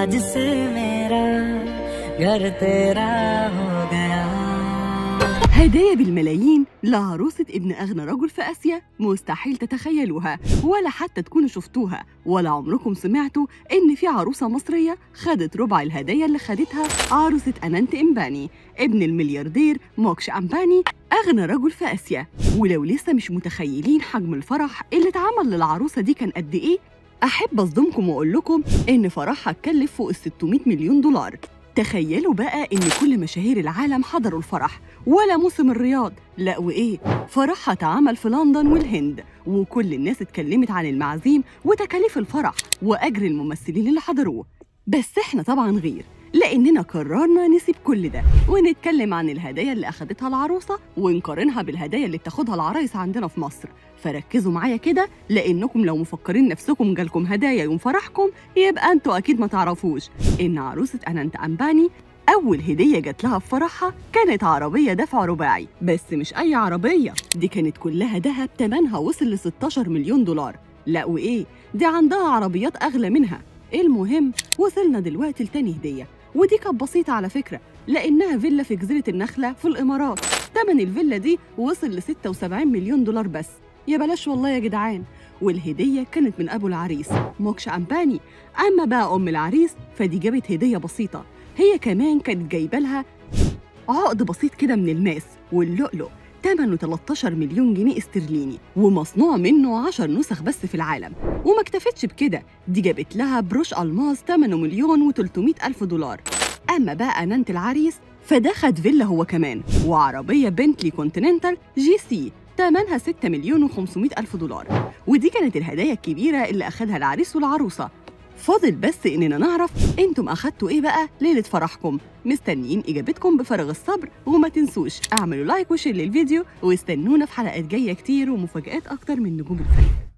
आज से मेरा घर तेरा हो गया هدايا بالملايين لعروسة ابن أغنى رجل في آسيا مستحيل تتخيلوها ولا حتى تكونوا شفتوها ولا عمركم سمعتوا إن في عروسة مصرية خدت ربع الهدايا اللي خدتها عروسة أنانت إمباني ابن الملياردير موكش أمباني أغنى رجل في آسيا ولو لسه مش متخيلين حجم الفرح اللي اتعمل للعروسة دي كان قد إيه أحب أصدمكم وأقول لكم إن فرحها اتكلف فوق ال 600 مليون دولار تخيلوا بقى إن كل مشاهير العالم حضروا الفرح ولا موسم الرياض لا وإيه فرحها اتعمل في لندن والهند وكل الناس اتكلمت عن المعازيم وتكاليف الفرح وأجر الممثلين اللي حضروه بس إحنا طبعا غير لأننا قررنا نسيب كل ده ونتكلم عن الهدايا اللي أخدتها العروسة ونقارنها بالهدايا اللي بتاخدها العرايس عندنا في مصر فركزوا معايا كده لأنكم لو مفكرين نفسكم جالكم هدايا يوم فرحكم يبقى انتوا أكيد ما تعرفوش إن عروسة أنانت أمباني أول هدية جات لها في فرحها كانت عربية دفع رباعي بس مش أي عربية دي كانت كلها دهب تمنها وصل ل 16 مليون دولار لا وإيه دي عندها عربيات أغلى منها المهم وصلنا دلوقتي لتاني هدية ودي كانت بسيطة على فكرة لأنها فيلا في جزيرة النخلة في الإمارات تمن الفيلا دي وصل ل 76 مليون دولار بس يا بلاش والله يا جدعان والهدية كانت من أبو العريس موكش أمباني أما بقى أم العريس فدي جابت هدية بسيطة هي كمان كانت جايبة لها عقد بسيط كده من الماس واللؤلؤ ثمنه 13 مليون جنيه استرليني ومصنوع منه 10 نسخ بس في العالم وما اكتفتش بكده دي جابت لها بروش ألماس ثمنه مليون و300 ألف دولار أما بقى أنانت العريس فده خد فيلا هو كمان وعربية بنتلي كونتيننتال جي سي تمنها 6 مليون و500 ألف دولار ودي كانت الهدايا الكبيرة اللي أخدها العريس والعروسة فاضل بس إننا نعرف أنتم أخدتوا إيه بقى ليلة فرحكم مستنيين إجابتكم بفارغ الصبر وما تنسوش اعملوا لايك وشير للفيديو واستنونا في حلقات جاية كتير ومفاجآت أكتر من نجوم الفن